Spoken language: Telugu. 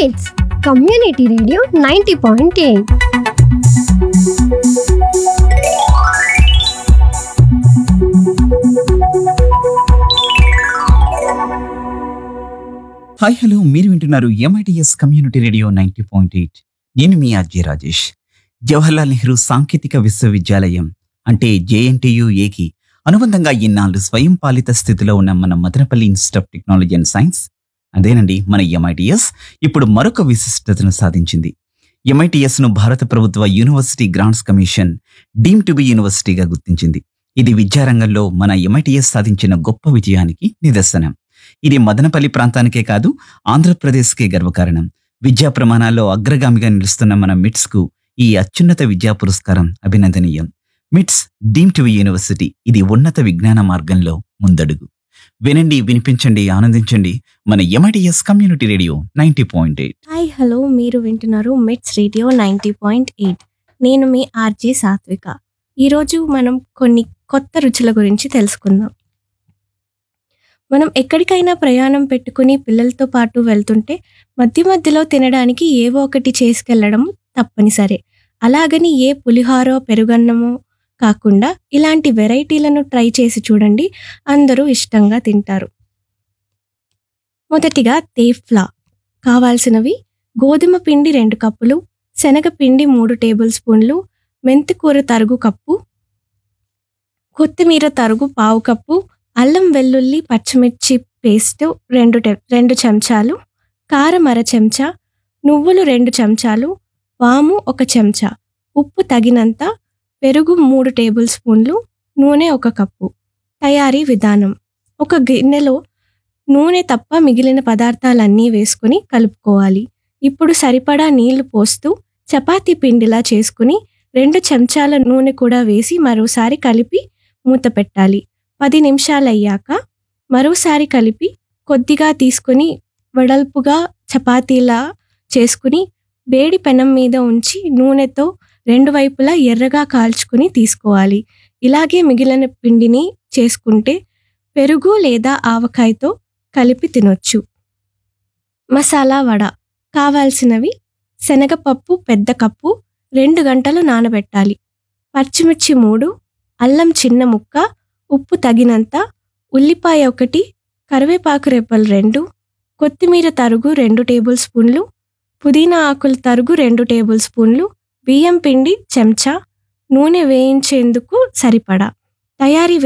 మిట్స్ community radio ninety point eight hi hello మీరు వింటున్నారు MITS community radio ninety point eight నేను మీ ఆర్జే రాజేష్ జవహర్లాల్ నెహ్రూ సాంకేతిక విశ్వవిద్యాలయం అంటే జేఎన్టీయుఏకి అనుబంధంగా ఇన్నాళ్ళు స్వయం పాలిత స్థితిలో ఉన్న మన Madanapalle institute of technology and science అదేనండి మన ఎంఐటిఎస్ ఇప్పుడు మరొక విశిష్టతను సాధించింది ఎంఐటిఎస్ ను భారత ప్రభుత్వ university grants commission deem to be యూనివర్సిటీగా గుర్తించింది ఇది విద్యారంగంలో మన ఎంఐటిఎస్ సాధించిన గొప్ప విజయానికి నిదర్శనం ఇది మదనపల్లి ప్రాంతానికే కాదు ఆంధ్రప్రదేశ్కే గర్వకారణం విద్యా ప్రమాణాల్లో అగ్రగామిగా నిలుస్తున్న మన మిట్స్ కు ఈ అత్యున్నత విద్యా పురస్కారం అభినందనీయం మిట్స్ డీమ్ టు యూనివర్సిటీ ఇది ఉన్నత విజ్ఞాన మార్గంలో ముందడుగు వినండి వినిపించండి ఆనందించండి మన MITS community radio ninety point eight hi hello మీరు వింటున్నారు మిట్స్ రేడియో నైంటీ పాయింట్ ఎయిట్ నేను మీ ఆర్జే సాత్విక ఈరోజు మనం కొన్ని కొత్త రుచుల గురించి తెలుసుకుందాం మనం ఎక్కడికైనా ప్రయాణం పెట్టుకుని పిల్లలతో పాటు వెళ్తుంటే మధ్య మధ్యలో తినడానికి ఏవో ఒకటి చేసుకెళ్లడం తప్పనిసరి అలాగని ఏ పులిహారో పెరుగన్నమో కాకుండా ఇలాంటి వెరైటీలను ట్రై చేసి చూడండి అందరూ ఇష్టంగా తింటారు మొదటిగా తేఫ్లా కావాల్సినవి గోధుమ పిండి రెండు కప్పులు శనగపిండి మూడు టేబుల్ స్పూన్లు మెంతికూర తరుగు కప్పు కొత్తిమీర తరుగు పావు కప్పు అల్లం వెల్లుల్లి పచ్చిమిర్చి పేస్ట్ రెండు టే- రెండు చెంచాలు కారం అర చెంచా నువ్వులు రెండు చెంచాలు వాము ఒక చెంచా ఉప్పు తగినంత పెరుగు మూడు టేబుల్ స్పూన్లు నూనె ఒక కప్పు తయారీ విధానం ఒక గిన్నెలో నూనె తప్ప మిగిలిన పదార్థాలన్నీ వేసుకుని కలుపుకోవాలి ఇప్పుడు సరిపడా నీళ్లు పోస్తూ చపాతీ పిండిలా చేసుకుని రెండు చెంచాల నూనె కూడా వేసి మరోసారి కలిపి మూత పెట్టాలి పది నిమిషాలయ్యాక మరోసారి కలిపి కొద్దిగా తీసుకుని వెడల్పుగా చపాతీలా చేసుకుని వేడి పెనం మీద ఉంచి నూనెతో రెండు వైపులా ఎర్రగా కాల్చుకుని తీసుకోవాలి ఇలాగే మిగిలిన పిండిని చేసుకుంటే పెరుగు లేదా ఆవకాయతో కలిపి తినొచ్చు మసాలా వడ కావాల్సినవి శనగపప్పు పెద్ద కప్పు రెండు గంటలు నానబెట్టాలి పచ్చిమిర్చి మూడు అల్లం చిన్న ముక్క ఉప్పు తగినంత ఉల్లిపాయ ఒకటి కరివేపాకు రెప్పలు రెండు కొత్తిమీర తరుగు రెండు టేబుల్ స్పూన్లు పుదీనా ఆకుల తరుగు రెండు టేబుల్ స్పూన్లు బియ్యం పిండి చెంచా నూనె వేయించేందుకు సరిపడా తయారీ